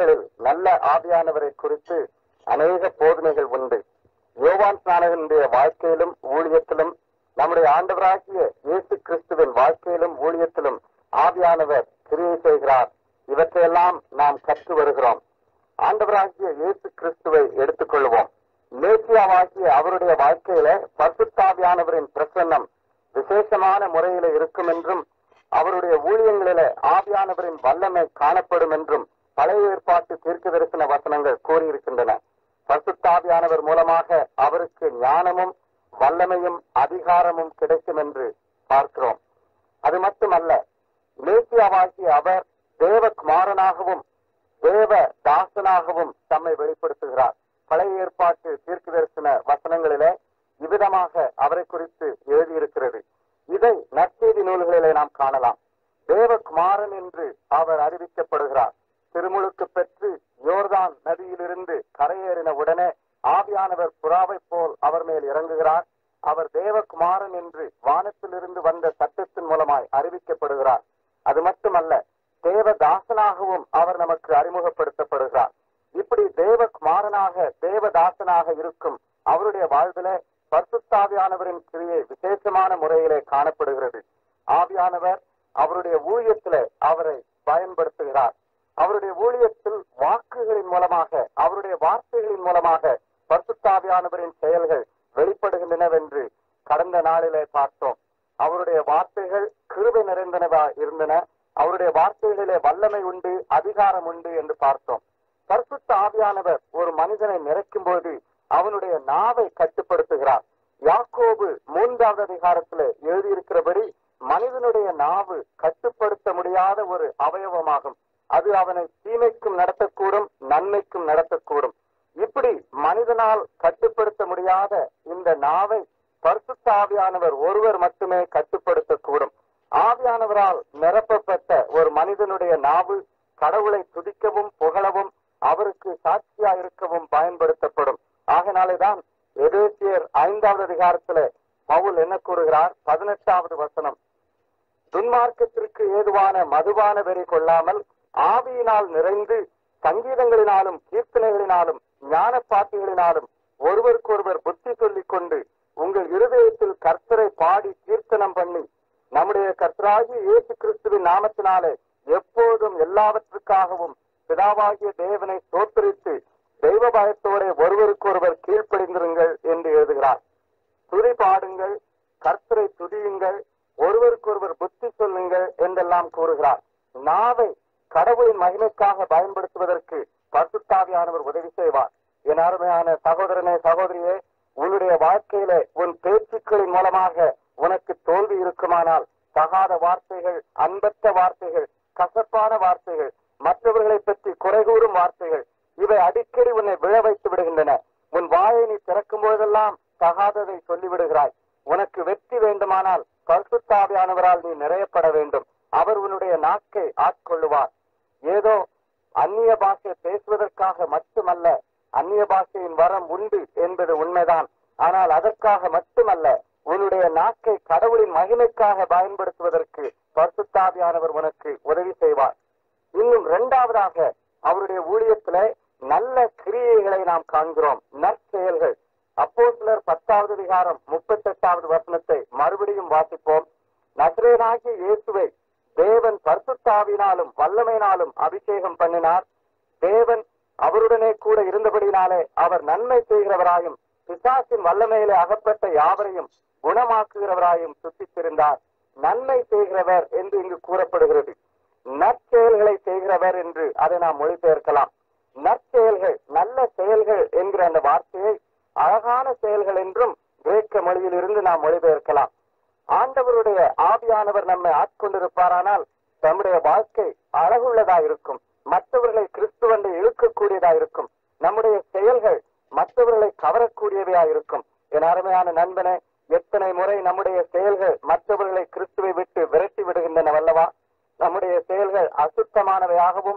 பைபிள்களில் நல்ல ஆவியானவரை குறித்து அநேக போதனைகள் உண்டு யோவான் ஸ்நானகனுடைய வாழ்க்கையிலும் ஊழியத்திலும் நம்முடைய ஆண்டவராகிய இயேசு கிறிஸ்துவின் வாழ்க்கையிலும் ஊழியத்திலும் ஆவியானவர் கிரியை செய்கிறார் இவற்றையெல்லாம் நாம் கற்று வருகிறோம் ஆண்டவராகிய இயேசு கிறிஸ்துவை எடுத்துக்கொள்வோம் மேசியாவாகிய அவருடைய வாழ்க்கையில பரிசுத்தாவியானவரின் பிரசன்னம் விசேஷமான முறையில இருக்கும் என்றும் அவருடைய ஊழியங்களில ஆவியானவரின் வல்லமை காணப்படும் என்றும் பழைய ஏற்பாட்டு தீர்க்க தரிசன வசனங்கள் கூறியிருக்கின்றன பரிசுத்தாவியானவர் மூலமாக அவருக்கு ஞானமும் வல்லமையும் அதிகாரமும் கிடைக்கும் என்று பார்க்கிறோம் அது மட்டுமல்ல மேசியாவாகிய அவர் தேவகுமாரனாகவும் தேவ தாசனாகவும் தம்மை வெளிப்படுத்துகிறார் பழைய ஏற்பாட்டு தீர்க்க தரிசன வசனங்களிலே இவ்விதமாக அவரை குறித்து எழுதியிருக்கிறது இதை நற்செய்தி நூல்களிலே நாம் காணலாம் தேவகுமாரன் என்று அவர் அறிவிக்கப்படுகிறார் திருமுழுக்கு பெற்று யோர்தான் நதியிலிருந்து கரையேறின உடனே ஆவியானவர் புறாவை போல் அவர் மேல் இறங்குகிறார் அவர் தேவகுமாரன் என்று வானத்திலிருந்து வந்த சட்டத்தின் மூலமாய் அறிவிக்கப்படுகிறார் அது மட்டுமல்ல தேவதாசனாகவும் அவர் நமக்கு அறிமுகப்படுத்தப்படுகிறார் இப்படி தேவகுமாரனாக தேவதாசனாக இருக்கும் அவருடைய வாழ்வில பரிசுத்தாவியானவரின் கிரியை விசேஷமான முறையிலே காணப்படுகிறது ஆவியானவர் அவருடைய ஊழியத்தில அவரை பயன்படுத்துகிறார் அவருடைய ஊழியத்தில் வாக்குகளின் மூலமாக அவருடைய வார்த்தைகளின் மூலமாக பரிசுத்தாவியானவரின் செயல்கள் வெளிப்படுகின்றனவென்று கடந்த நாளிலே பார்த்தோம் அவருடைய வார்த்தைகள் கிருபை நிறைந்தனவா இருந்தன அவருடைய வார்த்தைகளிலே வல்லமை உண்டு அதிகாரம் உண்டு என்று பார்த்தோம் பரிசுத்த ஆவியானவர் ஒரு மனிதனை நிறைக்கும் போது அவனுடைய நாவை கட்டுப்படுத்துகிறார் யாக்கோபு மூன்றாவது அதிகாரத்தில் எழுதியிருக்கிறபடி மனிதனுடைய நாவு கட்டுப்படுத்த முடியாத ஒரு அவயவமாகும் அது அவனை தீமைக்கும் நடத்தக்கூடும் நன்மைக்கும் நடத்தக்கூடும் இப்படி மனிதனால் கட்டுப்படுத்த முடியாத இந்த நாவை பரிசுத்த ஆவியானவர் ஒருவர் மட்டுமே கட்டுப்படுத்தக்கூடும் ஆவியானவரால் நிரப்பப்பட்ட ஒரு மனிதனுடைய நாவு கடவுளை துதிக்கவும் புகழவும் அவருக்கு சாட்சியா இருக்கவும் பயன்படுத்தப்படும் ஆகினாலேதான் எதேசியர் ஐந்தாவது அதிகாரத்துல பவுல் என்ன கூறுகிறார் பதினெட்டாவது வசனம் துன்மார்க்கத்திற்கு ஏதுவான மதுபான வெறி கொள்ளாமல் ஆவியினால் நிறைந்து சங்கீதங்களினாலும் கீர்த்தனைகளினாலும் ஞான பாட்டுகளினாலும் ஒருவருக்கொருவர் புத்தி சொல்லிக் கொண்டு உங்கள் இருதயத்தில் கர்த்தரை பாடி கீர்த்தனம் பண்ணி நம்முடைய கர்த்தராகிய இயேசு கிறிஸ்துவின் நாமத்தினாலே எப்போதும் எல்லாவற்றுக்காகவும் பிதாவாகிய தேவனை தோற்றுவித்து தெய்வ பயத்தோட ஒருவருக்கொருவர் கீழ்ப்படிந்திருங்கள் என்று எழுதுகிறார் துதி பாடுங்கள் கர்த்தரை துதியுங்கள் ஒருவருக்கொருவர் புத்தி சொல்லுங்கள் என்றெல்லாம் கூறுகிறார் நாவை கடவுளின் மகிமைக்காக பயன்படுத்துவதற்கு பசுத்தாவியானவர் உதவி செய்வார் என் அருமையான சகோதரனே சகோதரியே உன்னுடைய வாழ்க்கையில உன் பேச்சுக்களின் மூலமாக உனக்கு தோல்வி இருக்குமானால் தகாத வார்த்தைகள் அன்பற்ற வார்த்தைகள் கசப்பான வார்த்தைகள் மற்றவர்களை பற்றி குறை கூறும் வார்த்தைகள் இவை அடிக்கடி உன்னை விழ வைத்து விடுகின்றன உன் வாயை நீ திறக்கும் போதெல்லாம் தகாததை சொல்லிவிடுகிறாய் உனக்கு வெற்றி வேண்டுமானால் பரிசுத்தாவியானவரால் நீ நிறையப்பட வேண்டும் அவர் உன்னுடைய நாக்கை ஆட்கொள்ளுவார் ஏதோ அந்நிய பாஷை பேசுவதற்காக மட்டுமல்ல அந்நிய பாஷையின் வரம் உண்டு என்பது உண்மைதான் ஆனால் அதற்காக மட்டுமல்ல உன்னுடைய நாக்கை கடவுளின் மகிமைக்காக பயன்படுத்துவதற்கு பரிசுத்தாவியானவர் உனக்கு உதவி செய்வார் இன்னும் இரண்டாவதாக அவருடைய ஊழியத்தில நல்ல கிரியைகளை நாம் காண்கிறோம் நற்செயல்கள் அப்போ சிலர் பத்தாவது அதிகாரம் முப்பத்தெட்டாவது வசனத்தை மறுபடியும் வாசிப்போம் நசரேனாகிய இயேசுவை தேவன் பரிசுத்தாவினாலும் வல்லமையினாலும் அபிஷேகம் பண்ணினார் தேவன் அவருடனே கூட இருந்தபடினாலே அவர் நன்மை செய்கிறவராயும் பிசாசின் வல்லமையிலே அகப்பட்ட யாவரையும் குணமாக்குகிறவராயும் சுத்தித்திருந்தார் நன்மை செய்கிறவர் என்று இங்கு கூறப்படுகிறது நற்செயல்களை செய்கிறவர் என்று அதை நாம் மொழிபெயர்க்கலாம் நற்செயல்கள் நல்ல செயல்கள் என்கிற அந்த வார்த்தையை அழகான செயல்கள் என்றும் கிரேக்க மொழியில் இருந்து நாம் மொழிபெயர்க்கலாம் ஆண்டவருடைய ஆவியானவர் நம்மை ஆட்கொண்டிருப்பாரானால் நம்முடைய வாழ்க்கை அழகுள்ளதா இருக்கும் மற்றவர்களை கிறிஸ்துவண்டை இழுக்கக்கூடியதா இருக்கும் நம்முடைய செயல்கள் மற்றவர்களை கவரக்கூடியவையா இருக்கும் என் அருமையான நண்பனே எத்தனை முறை நம்முடைய செயல்கள் மற்றவர்களை கிறிஸ்துவை விட்டு விரட்டி விடுகின்றன வல்லவா நம்முடைய செயல்கள் அசுத்தமானவையாகவும்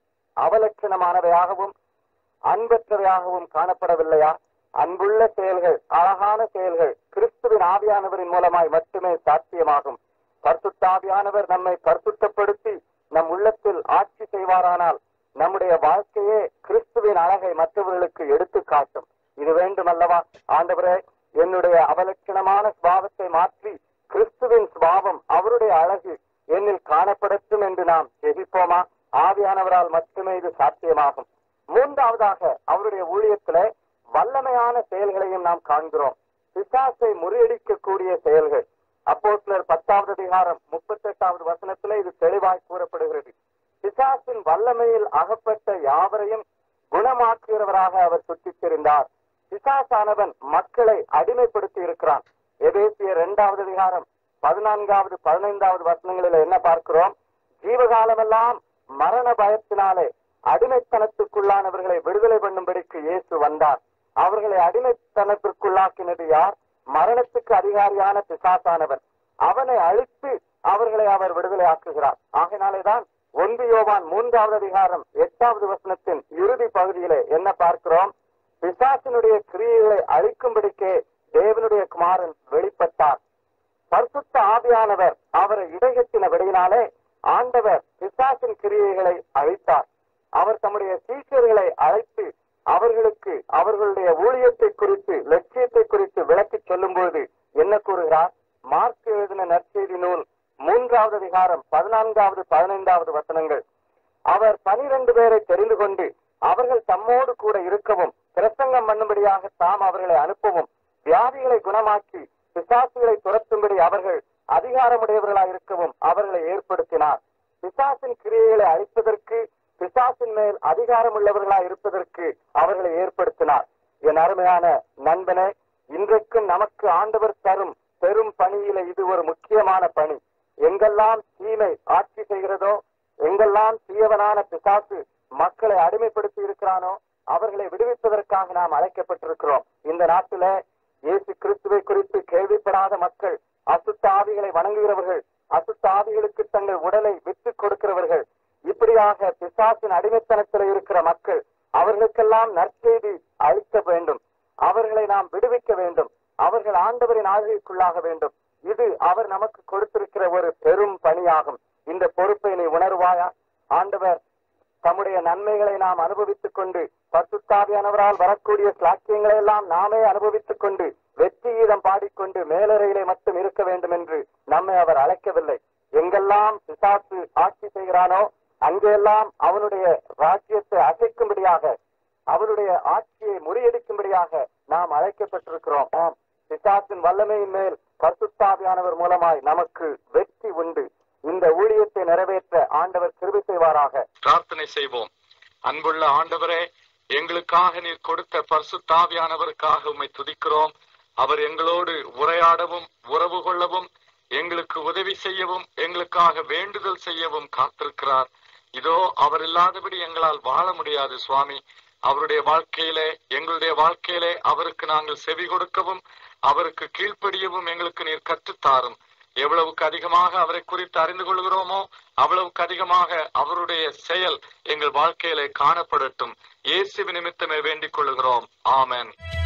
அவலட்சணமானவையாகவும் அன்பற்றவையாகவும் காணப்படவில்லையா அன்புள்ள செயல்கள் அழகான செயல்கள் கிறிஸ்துவின் ஆவியானவரின் மூலமாய் மட்டுமே சாத்தியமாகும் பரிசுத்தாவியானவர் நம்மை பரிசுத்தப்படுத்தி நம் உள்ளத்தில் ஆட்சி செய்வாரானால் நம்முடைய வாழ்க்கையே கிறிஸ்துவின் அழகை மற்றவர்களுக்கு எடுத்து காட்டும் இது வேண்டும் அல்லவா ஆண்டவரே என்னுடைய அவலட்சணமான சுபாவத்தை மாற்றி கிறிஸ்துவின் சுபாவம் அவருடைய அழகு என்னில் காணப்படட்டும் என்று நாம் ஜெபிப்போமா ஆவியானவரால் மட்டுமே இது சாத்தியமாகும் மூன்றாவதாக அவருடைய ஊழியத்திலே வல்லமையான செயல்களையும் நாம் காண்கிறோம் பிசாசை முறியடிக்கக்கூடிய செயல்கள் அப்போ சிலர் பத்தாவது அதிகாரம் முப்பத்தி எட்டாவது வசனத்திலே இது தெளிவாய் கூறப்படுகிறது பிசாசின் வல்லமையில் அகப்பட்ட யாவரையும் குணமாக்குகிறவராக அவர் சுற்றித் திரிந்தார் பிசாசானவன் மக்களை அடிமைப்படுத்தி இருக்கிறான் எபேசிய இரண்டாவது அதிகாரம் பதினான்காவது பதினைந்தாவது வசனங்களில் என்ன பார்க்கிறோம் ஜீவகாலமெல்லாம் மரண பயத்தினாலே அடிமைத்தனத்துக்குள்ளானவர்களை விடுதலை பண்ணும்படிக்கு இயேசு வந்தார் அவர்களை அடிமைத்தனத்திற்குள்ளாக்கினது யார் மரணத்துக்கு அதிகாரியான பிசாசானவன் அவனை அழித்து அவர்களை அவர் விடுதலை ஆக்குகிறார் ஆகையினாலேதான் ஒன்று யோவான் மூன்றாவது அதிகாரம் எட்டாவது வசனத்தின் இறுதி பகுதியிலே என்ன பார்க்கிறோம் பிசாசினுடைய கிரியைகளை அழிக்கும்படிக்கே தேவனுடைய குமாரன் வெளிப்பட்டார் பரிசுத்த ஆவியானவர் அவரை இடைகட்டினபடியினாலே ஆண்டவர் பிசாசின் கிரியைகளை அழித்தார் அவர் தம்முடைய சீக்கியர்களை அழைத்து அவர்களுக்கு அவர்களுடைய ஊழியத்தை குறித்து லட்சியத்தை குறித்து விளக்கி சொல்லும்போது என்ன கூறுகிறார் மார்க் எழுதின நற்செய்தி நூல் மூன்றாவது அதிகாரம் பதினான்காவது பதினைந்தாவது வசனங்கள் அவர் பனிரெண்டு பேரை தெரிந்து கொண்டு அவர்கள் தம்மோடு கூட இருக்கவும் பிரசங்கம் பண்ணும்படியாக தாம் அவர்களை அனுப்பவும் வியாதிகளை குணமாக்கி பிசாசுகளை துரத்தும்படி அவர்கள் அதிகாரமுடையவர்களாய் இருக்கவும் அவர்களை ஏற்படுத்தினார் பிசாசின் கிரியைகளை அழிப்பதற்கு பிசாசின் மேல் அதிகாரம் உள்ளவர்களாய் இருப்பதற்கு அவர்களை ஏற்படுத்தினார் என் அருமையான நண்பனே இன்றைக்கும் நமக்கு ஆண்டவர் தரும் பெரும் பணியில இது ஒரு முக்கியமான பணி எங்கெல்லாம் தீமை ஆட்சி செய்கிறதோ எங்கெல்லாம் தீயவனான பிசாசு மக்களை அடிமைப்படுத்தி இருக்கிறானோ அவர்களை விடுவிப்பதற்காக நாம் அழைக்கப்பட்டிருக்கிறோம் இந்த நாட்டில இயேசு கிறிஸ்துவை குறித்து கேள்விப்படாத மக்கள் அசுத்த ஆவிகளை வணங்குகிறவர்கள் அசுத்த ஆவிகளுக்கு தங்கள் உடலை விட்டுக் கொடுக்கிறவர்கள் இப்படியாக பிசாசின் அடிமைத்தனத்தில் இருக்கிற மக்கள் அவர்களுக்கெல்லாம் நற்செய்தி அளிக்க வேண்டும் அவர்களை நாம் விடுவிக்க வேண்டும் அவர்கள் ஆண்டவரின் ஆளுகைக்குள்ளாக வேண்டும் இது அவர் நமக்கு கொடுத்திருக்கிற ஒரு பெரும் பணியாகும் இந்த பொறுப்பை நீ உணர்வாயா ஆண்டவர் தம்முடைய நன்மைகளை நாம் அனுபவித்துக் கொண்டு பசுத்தாவியானவரால் வரக்கூடிய சாக்கியங்களை எல்லாம் நாமே அனுபவித்துக் கொண்டு வெற்றி கீதம் பாடிக்கொண்டு மேலறையிலே மட்டும் இருக்க வேண்டும் என்று நம்மை அவர் அழைக்கவில்லை எங்கெல்லாம் பிசாசு ஆட்சி செய்கிறானோ அங்கெல்லாம் அவனுடைய ராஜ்யத்தை அசைக்கும்படியாக அவருடைய ஆட்சியை முறியடிக்கும்படியாக நாம் அழைக்கப்பட்டிருக்கிறோம் ஆம் பிசாசின் வல்லமையின் மேல் பசுத்தாவியானவர் மூலமாய் நமக்கு வெற்றி உண்டு இந்த ஊழியத்தை நிறைவேற்ற ஆண்டவர் கிருபை செய்வாராக பிரார்த்தனை செய்வோம் அன்புள்ள ஆண்டவரே எங்களுக்காக நீர் கொடுத்த பரிசுத்தாவியானவருக்காக உம்மை துதிக்கிறோம் அவர் எங்களோடு உரையாடவும் உறவு கொள்ளவும் எங்களுக்கு உதவி செய்யவும் எங்களுக்காக வேண்டுதல் செய்யவும் காத்திருக்கிறார் இதோ அவர் இல்லாதபடி எங்களால் வாழ முடியாது சுவாமி அவருடைய வாழ்க்கையிலே எங்களுடைய வாழ்க்கையிலே அவருக்கு நாங்கள் செவி கொடுக்கவும் அவருக்கு கீழ்ப்படியவும் எங்களுக்கு நீர் கற்றுத்தாரும் எவ்வளவுக்கு அதிகமாக அவரை குறித்து அறிந்து கொள்கிறோமோ அவ்வளவுக்கு அதிகமாக அவருடைய செயல் எங்கள் வாழ்க்கையிலே காணப்படட்டும் இயேசு நிமித்தமே வேண்டிக் கொள்கிறோம் ஆமென்